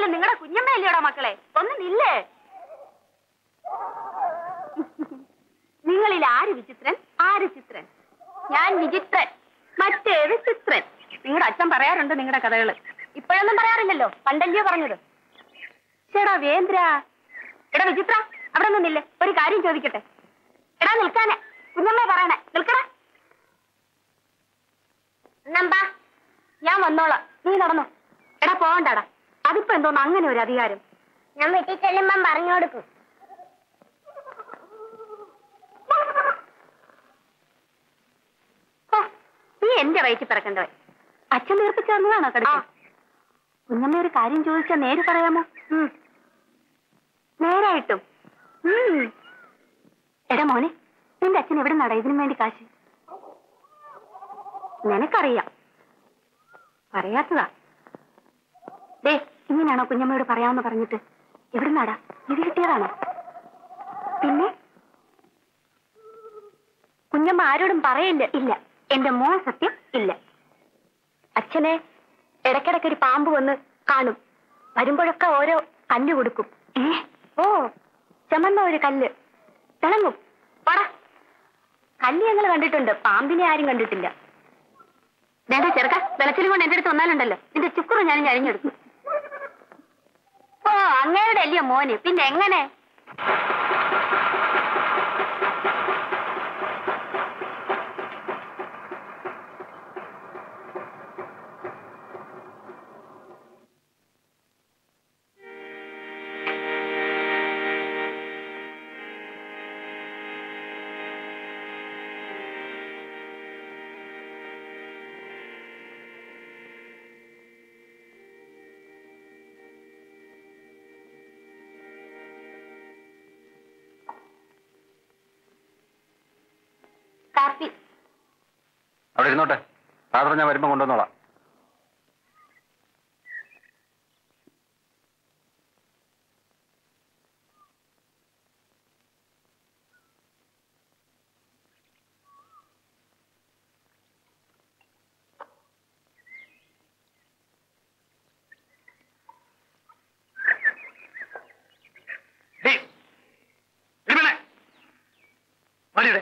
എന്നാലും നിങ്ങളുടെ കുഞ്ഞമ്മയല്ലയോടാ മക്കളെ ഒന്ന് നില്ലേ നിങ്ങളിൽ ആര് വിചിത്രൻ ആര് ചിത്രൻ ഞാൻ വിചിത്രൻ മറ്റേത് ചിത്രൻ നിങ്ങളുടെ അച്ഛൻ പറയാറുണ്ട് നിങ്ങളുടെ കഥകള് ഇപ്പോഴൊന്നും പറയാറില്ലല്ലോ പണ്ടല്ലയോ പറഞ്ഞത് ചേടാ വേന്ദ്ര എടാ വിചിത്ര അവിടെ നിന്നില്ലേ ഒരു കാര്യം ചോദിക്കട്ടെ എടാ നിൽക്കാനെ കുഞ്ഞമ്മ പറയണേ നിൽക്കണേ എന്നമ്പാ ഞാൻ വന്നോളാം നീ നടന്നോ എടാ പോവണ്ടാടാ അതിപ്പോ എന്തോന്ന് അങ്ങനെ ഒരു അധികാരം ഞാൻ വീട്ടിൽ ചെല്ലുമ്പം പറഞ്ഞു കൊടുക്കും ഹോ, നീ എന്റെ വയറ്റിൽ പിറക്കണ്ടവൻ അച്ഛൻ തീർപ്പിച്ചു തന്നതാണോ കടുക്ക കുഞ്ഞമ്മ ഒരു കാര്യം ചോദിച്ചാ നേര് പറയാമോ ഉം. നേരായിട്ടും ഉം. എടാ മോനെ നിന്റെ അച്ഛൻ എവിടെ നടാ ഇതിനു വേണ്ടി കാശ് നിനക്കറിയാം പറയാത്തതാ ദേ ഇങ്ങനെയാണോ കുഞ്ഞമ്മയോട് പറയാമെന്ന് പറഞ്ഞിട്ട് എവിടെ നടാ ഇത് കിട്ടിയതാണോ പിന്നെ കുഞ്ഞമ്മ ആരോടും പറയില്ല ഇല്ല എന്റെ മോൻ സത്യം ഇല്ല അച്ഛനെ ഇടയ്ക്കിടയ്ക്ക് ഒരു പാമ്പ് വന്ന് കാണും വരുമ്പോഴൊക്കെ ഓരോ കല്ല് കൊടുക്കും ഏ ഓ ചമന്ന ഒരു കല്ല് തിളങ്ങും പട കല്ല് ഞങ്ങൾ കണ്ടിട്ടുണ്ട് പാമ്പിനെ ആരും കണ്ടിട്ടില്ല നേരെ ചെറുക്ക വെളച്ചിലും കൊണ്ട് എന്റെ അടുത്ത് വന്നാലുണ്ടല്ലോ നിന്റെ ചുക്കുറ ഞാനും കഴിഞ്ഞെടുക്കും ഓ അങ്ങേരുടെ അല്ലയോ മോന് പിന്നെ എങ്ങനെ കാപ്പി അവിടെ ഇരുന്നോട്ടെ ഫാദർ ഞാൻ വരുമ്പോ കൊണ്ടുവന്നോളാം ഡേയ്, ഇടിമേലെ. വാടിയുടെ.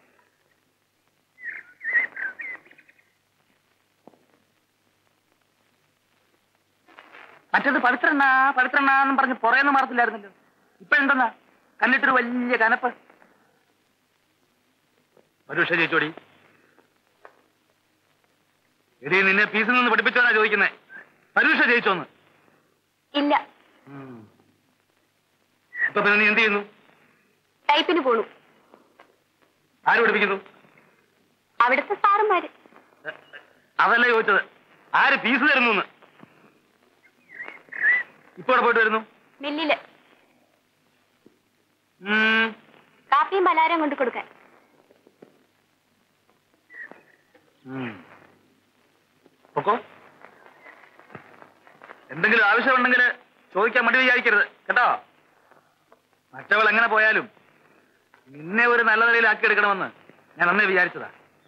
മറ്റേത് പവിത്രണ്ണ പവിത്രണ്ണ എന്നും പറഞ്ഞ് പുറയെന്ന് മാറത്തില്ലായിരുന്നല്ലോ ഇപ്പൊ എന്തെന്നാ കണ്ടിട്ടൊരു വലിയ കനപ്പ് പരുഷ ചേച്ചോടി എടീ നിന്നെ പീസിൽ നിന്ന് പഠിപ്പിച്ചോന്നാ ചോദിക്കുന്നേ പരുഷ ജയിച്ചോന്ന് ഇല്ല ഇപ്പൊ പിന്നെ നീ എന്ത് ചെയ്യുന്നു ടൈപ്പിന് പോണു ആര് പഠിപ്പിക്കുന്നു അവിടുത്തെ സാറന്മാര് അതല്ല ചോദിച്ചത് ആര് ഫീസ് തരുന്നു ഇപ്പൊ ഇവിടെ പോയിട്ട് വരുന്നു മില്ലില് ഉം, കാപ്പിയും പലഹാരം കൊണ്ട് കൊടുക്കാൻ ഉം. പൊക്കോ എന്തെങ്കിലും ആവശ്യമുണ്ടെങ്കിൽ ചോദിക്കാൻ മടി വിചാരിക്കരുത് കേട്ടോ മറ്റവൾ എങ്ങനെ പോയാലും നിന്നെ ഒരു നല്ല നിലയിലാക്കി എടുക്കണമെന്ന് ഞാൻ അന്നേ വിചാരിച്ചതാ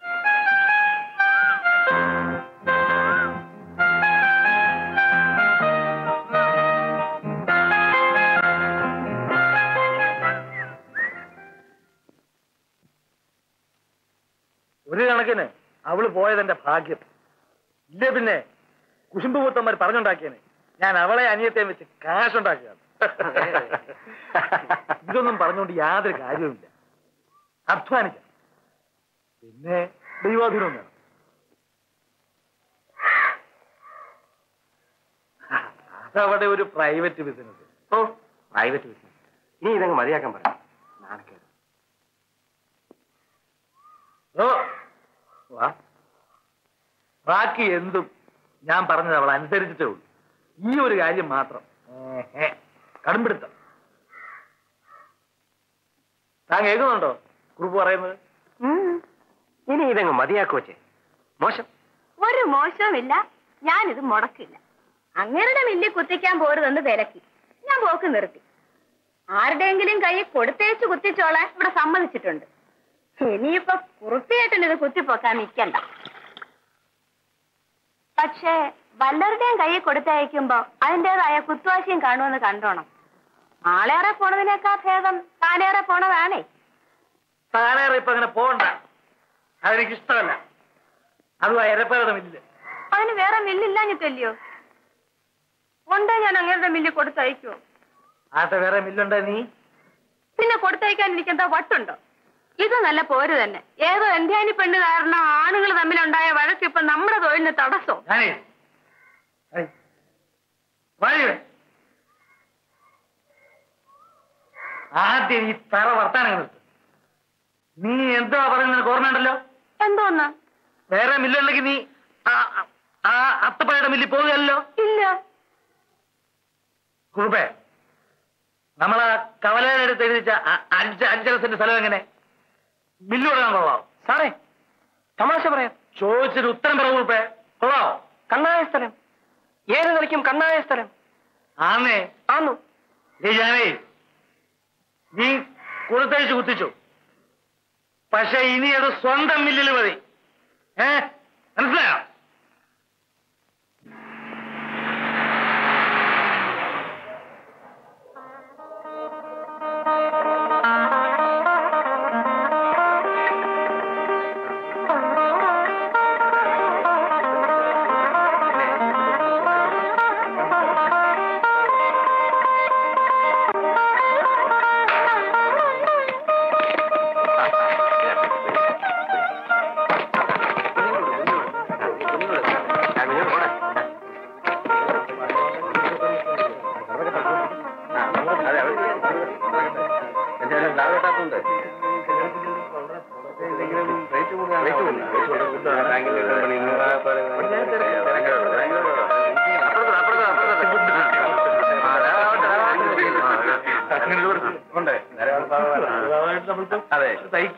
ഒരു കണക്കിന് അവള് പോയതെന്റെ ഭാഗ്യം ഇല്ല പിന്നെ കുശുമ്പ് പൂത്തന്മാർ പറഞ്ഞുണ്ടാക്കിയനെ ഞാൻ അവളെ അനിയത്തെ വെച്ച് കാശുണ്ടാക്കുകയാണ് ഇതൊന്നും പറഞ്ഞുകൊണ്ട് യാതൊരു കാര്യവുമില്ല അധ്വാനിക്കാം പിന്നെ ദൈവാധീനവും വേണം അതവിടെ ഒരു പ്രൈവറ്റ് ബിസിനസ് ഓ പ്രൈവറ്റ് ബിസിനസ് ഇനി ഇതങ്ങ് മതിയാക്കാൻ പറയാം നാണക്കേട് ഓ വാ ബാക്കി എന്തും ഞാൻ പറഞ്ഞത് അവൾ അനുസരിച്ചിട്ടേ ഉള്ളൂ ഈ ഒരു കാര്യം മാത്രം ഏഹേ, കടുംപിടുത്തം താൻ കേൾക്കുന്നുണ്ടോ കുറിപ്പ് പറയുന്നത് ഇനി ഇതങ്ങ് മതിയാക്കു വെച്ചേ മോശം ഒരു മോശവുമില്ല ഞാനിത് മുടക്കില്ല അങ്ങേരുടെ മില്ലിൽ കുത്തിക്കാൻ പോരുതെന്ന് വിലക്കി ഞാൻ പോക്ക് നിർത്തി ആരുടെയെങ്കിലും കൈ കൊടുത്തേച്ച് കുത്തിച്ചോളാൻ ഇവിടെ സമ്മതിച്ചിട്ടുണ്ട് ഇനിയിപ്പോ കുറുപ്പിയേട്ടൻ ഇത് കുത്തിപ്പോക്കാൻ നിൽക്കണ്ട പക്ഷേ വല്ലവരുടെയും കയ്യിൽ കൊടുത്തയക്കുമ്പോ അതിന്റേതായ കുത്തുവാശിയും കാണുമെന്ന് കണ്ടോണം ആളേറെ പോണതിനേക്കാൾ ഭേദം താനേറെ പോണതാണേ താനേറെ ഇപ്പൊ അങ്ങനെ പോകണ്ട അതെനിക്ക് ഇഷ്ടമല്ല അതും എരപ്പേരുടെ മില്ല് അതിന് വേറെ മില്ലില്ലാഞ്ഞിട്ടല്ലയോ ഉണ്ടേ ഞാൻ അങ്ങേരുടെ മില്ല് കൊടുത്തയക്കുമോ ആട്ടെ വേറെ മില്ലുണ്ടോ നീ പിന്നെ കൊടുത്തയക്കാൻ എനിക്ക് എന്താ വട്ടുണ്ടോ ഇത് നല്ല പോര് തന്നെ ഏതോ എന്ത്യാനി പെണ്ണ് കാരണം ആണുങ്ങൾ തമ്മിലുണ്ടായ വഴക്ക് ഇപ്പൊ നമ്മുടെ തൊഴിലിന് തടസ്സോ ഞാനേ ഏയ്, വാ ഇവിടെ. ആദ്യം ഈ തറ വർത്താനം നിർത്ത് നീ എന്തോ പറയുന്നത് നിനക്ക് ഓർമ്മയുണ്ടല്ലോ എന്തോന്ന് വേറെ മില്ലുണ്ടെങ്കിൽ നീ ആ- ആ- ആ അത്തപ്പഴയുടെ മില്ലിൽ പോകുകയല്ലോ ഇല്ല കുറുപ്പേ നമ്മളാ കവലയുടെ അടുത്ത് എഴുതിച്ച അ- അഞ്ച് അഞ്ചര സെന്റ് സ്ഥലം എങ്ങനെ മില്ല് തുടങ്ങാൻ കൊള്ളാം സാറേ തമാശ പറയാം ചോദിച്ചിട്ട് ഉത്തരം പറ കുറുപ്പേ കൊള്ളാം കണ്ണായ സ്ഥലം ഏത് നിലയ്ക്കും കണ്ണായ സ്ഥലം ആന്നേ ആന്നു നീ ഞാനേ നീ കൊടുത്തയച്ച് കുത്തിച്ചു പക്ഷെ ഇനി അത് സ്വന്തം മില്ലിൽ മതി ഏ മനസ്സിലായോ അതെ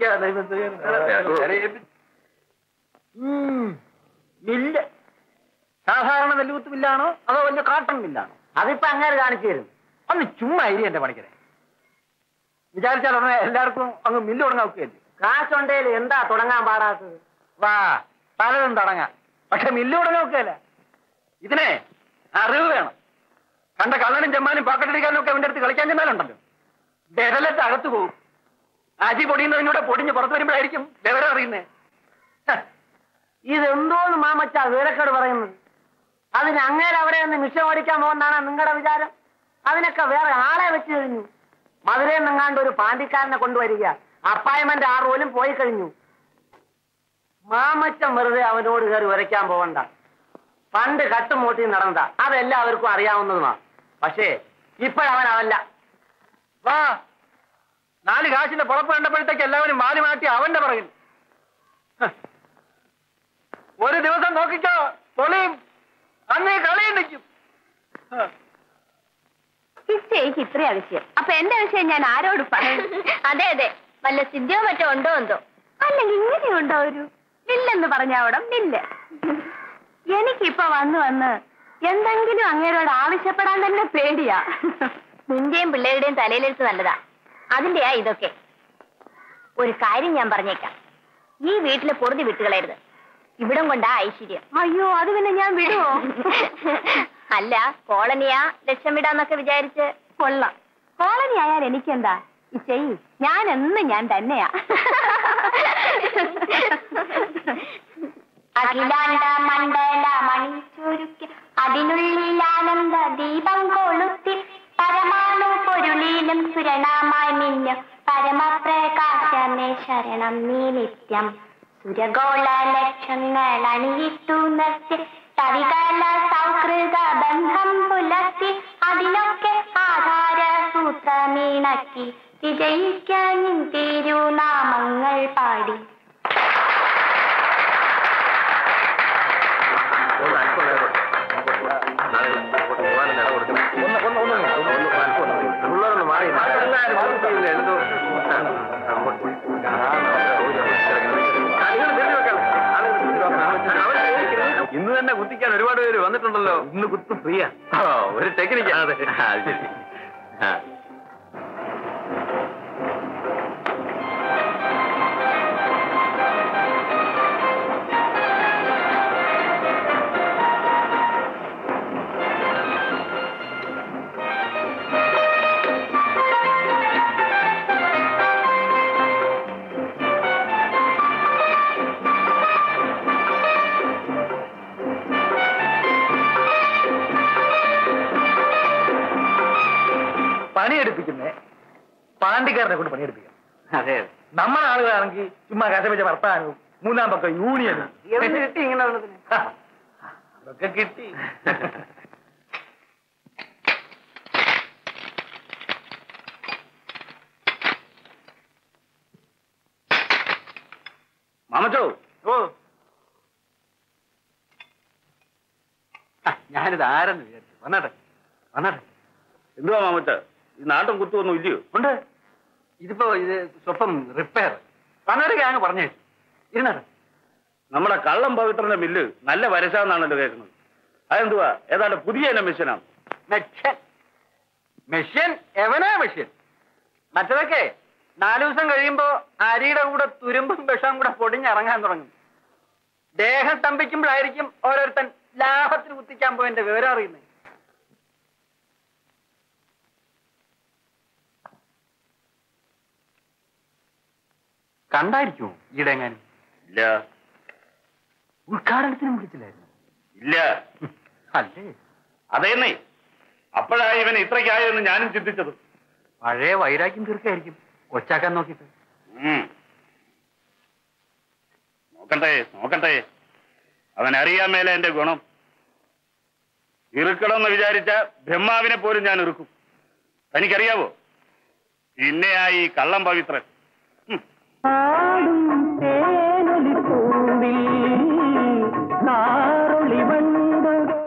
മില്ല് സാധാരണ നെല്ലുകുത്ത് മില്ലാണോ അതോ വലിയ കാട്ടൺ മില്ലാണോ അതിപ്പോ അങ്ങനെ കാണിച്ചു തരും ഒന്ന് ചുമ്മാ ഇരി എന്റെ പണിക്കരെ വിചാരിച്ചാൽ ഉടനെ എല്ലാവർക്കും അങ്ങ് മില്ല് തുടങ്ങാൻ ഒക്കെയല്ലേ കാശുണ്ടേല് എന്താ തുടങ്ങാൻ പാടാത്തത് വാ പലതും തുടങ്ങാം പക്ഷെ മില്ല് തുടങ്ങാൻ ഒക്കെയല്ല ഇതിനെ അറിവ് വേണം കണ്ട കള്ളനും ചെമ്മാനും പാക്കറ്റടിക്കാനും ഒക്കെ അവന്റെ അടുത്ത് കളിക്കാൻ ചെന്നാലുണ്ടല്ലോ വിരലത്ത് അകത്ത് പോകും അജി പൊടിയുന്നതിനൂടെ പൊടിഞ്ഞ് പുറത്തു വരുമ്പോഴായിരിക്കും വിവരം അറിയുന്നേ ഇതെന്തോന്ന് മാമച്ച വിവരക്കേട് പറയുന്നത് അതിന് അങ്ങേരെ അവിടെ ഒന്ന് മിഷം ഓടിക്കാൻ പോകുന്നതാണ് നിങ്ങളുടെ വിചാരം അതിനൊക്കെ വേറെ ആളെ വെച്ച് കഴിഞ്ഞു മധുരയിൽ നിങ്ങാണ്ട് ഒരു പാണ്ടിക്കാരനെ കൊണ്ടുവരിക അപ്പായ്മെന്റ് ആ റോലും പോയി കഴിഞ്ഞു മാമച്ചൻ വെറുതെ അവനോട് കയറി ഉരയ്ക്കാൻ പോകണ്ട പണ്ട് കട്ടുമൂട്ടി നടന്നതാ അതെല്ലാവർക്കും അറിയാവുന്നതുമാ പക്ഷേ ഇപ്പോഴവൻ അവല്ല വാ നാല് കാശിന്റെ പുറപ്പ് കണ്ടപ്പോഴത്തേക്ക് എല്ലാവരും മാറി മാറ്റി അവന്റെ പുറകിൽ ഹ്. ഒരു ദിവസം നോക്കിക്കോ പൊളിയും അന്ന് ഈ കളിയും നിൽക്കും ഹ്. എനിക്ക് ഇത്രയും വിഷയം അപ്പൊ എന്റെ വിഷയം ഞാൻ ആരോട് പറയും അതെ അതെ വല്ല സിദ്ധിയോ മറ്റോ ഉണ്ടോ എന്തോ അല്ലെങ്കിൽ ഇങ്ങനെയുണ്ടോ ഒരു മില്ലെന്ന് പറഞ്ഞ അവിടെ മില്ല് എനിക്കിപ്പൊ വന്ന് വന്ന് എന്തെങ്കിലും അങ്ങേരോട് ആവശ്യപ്പെടാൻ തന്നെ പേടിയാ നിന്റെയും പിള്ളേരുടെയും തലയിലെടുത്ത് നല്ലതാ അതിന്റെയാ ഇതൊക്കെ ഒരു കാര്യം ഞാൻ പറഞ്ഞേക്കാം ഈ വീട്ടിലെ പൊറുതി വിട്ടുകളയരുത് ഇവിടം കൊണ്ടാ ഐശ്വര്യം അയ്യോ അത് പിന്നെ ഞാൻ വിടുവോ അല്ല കോളനിയാ ലക്ഷം വിടാന്നൊക്കെ വിചാരിച്ച് കൊള്ളാം കോളനി ആയാൽ എനിക്കെന്താ ഈ ചെയ് ഞാൻ എന്നും ഞാൻ തന്നെയാ അഖിലാണ്ട മണ്ഡല മണിച്ചുരുക്കി അതിനുള്ളിൽ ആനന്ദ ദീപം കൊളുത്തി പരമാണു പൊരുളിലും സുരണമായി മിന്നും പരമപ്രകാശമേ ശരണം നീ നിത്യം സുരഗോള ലക്ഷങ്ങൾ അണിയിട്ടു നിർത്തി കവികല സൗഹൃദ ബന്ധം പുലർത്തി അതിനൊക്കെ ആധാര സൂത്രമീണക്കി വിജയിക്കാൻ തിരുനാമങ്ങൾ പാടി ഇന്ന് തന്നെ കുത്തിക്കാൻ ഒരുപാട് പേര് വന്നിട്ടുണ്ടല്ലോ ഇന്ന് കുത്തും ഫ്രീയാ ഒരു ടെക്നിക്ക് അതെ ശരി ആ പാർട്ടിക്കാരനെ കൊണ്ട് പണിയെടുപ്പിക്കാം അതെ നമ്മുടെ ആളുകളാണെങ്കിൽ ചുമ്മാ കശപിച്ച വർത്താനവും മൂന്നാം പക്കം യൂണിയനും കിട്ടി ഇങ്ങനെ ആ, അതൊക്കെ കിട്ടി മാമച്ചോ ഓ ആ, ഞാനിത് ആരെന്ന് വിചാരിച്ചു വന്നാട്ടെ വന്നാട്ടെ എന്തുവാ മാമച്ച ഈ നാട്ടും കുത്തുവൊന്നും ഇല്ലയോ ഉണ്ട് ഇതിപ്പോ ഇത് സ്വപ്പം റിപ്പയർ വന്നൊരു ഗ്യാങ് പറഞ്ഞു ഇരുന്നാട്ടെ നമ്മുടെ കള്ളം പവിത്രന്റെ മില്ല് നല്ല വരശാന്നാണല്ലോ കേൾക്കുന്നത് അതെന്തുവാ ഏതാണ്ട് പുതിയ ഇനം മെഷീനാണ് മെഷ്യൻ മെഷ്യൻ എവനാ മെഷ്യൻ മറ്റതൊക്കെ നാലു ദിവസം കഴിയുമ്പോ അരിയുടെ കൂടെ തുരുമ്പും വിഷവും കൂടെ പൊടിഞ്ഞിറങ്ങാൻ തുടങ്ങും ദേഹം സ്തംഭിക്കുമ്പോഴായിരിക്കും ഓരോരുത്തൻ ലാഭത്തിൽ കുത്തിക്കാൻ പോയതിന്റെ വിവരം അറിയുന്നത് കണ്ടായിരിക്കുമോ ഈടെ എങ്ങാനും ഇല്ല ഉദ്ഘാടനത്തിനും വിളിച്ചില്ലായിരുന്നു ഇല്ല അല്ലേ അതേന്നേ അപ്പോഴായി ഇവൻ ഇത്രയ്ക്കായെന്ന് ഞാനും ചിന്തിച്ചത് പഴയ വൈരാഗ്യം തീർക്കായിരിക്കും കൊച്ചാക്കാൻ നോക്കിയിട്ട് ഉം. നോക്കട്ടെ നോക്കട്ടെ അവൻ അറിയാൻ മേലെ എന്റെ ഗുണം ഇറുക്കണമെന്ന് വിചാരിച്ച ബ്രഹ്മാവിനെ പോലും ഞാൻ ഇറുക്കും തനിക്കറിയാവോ പിന്നെയായി ഈ കള്ളം പവിത്രൻ ഉം. ആടും തേനൊലി പൂവിൽ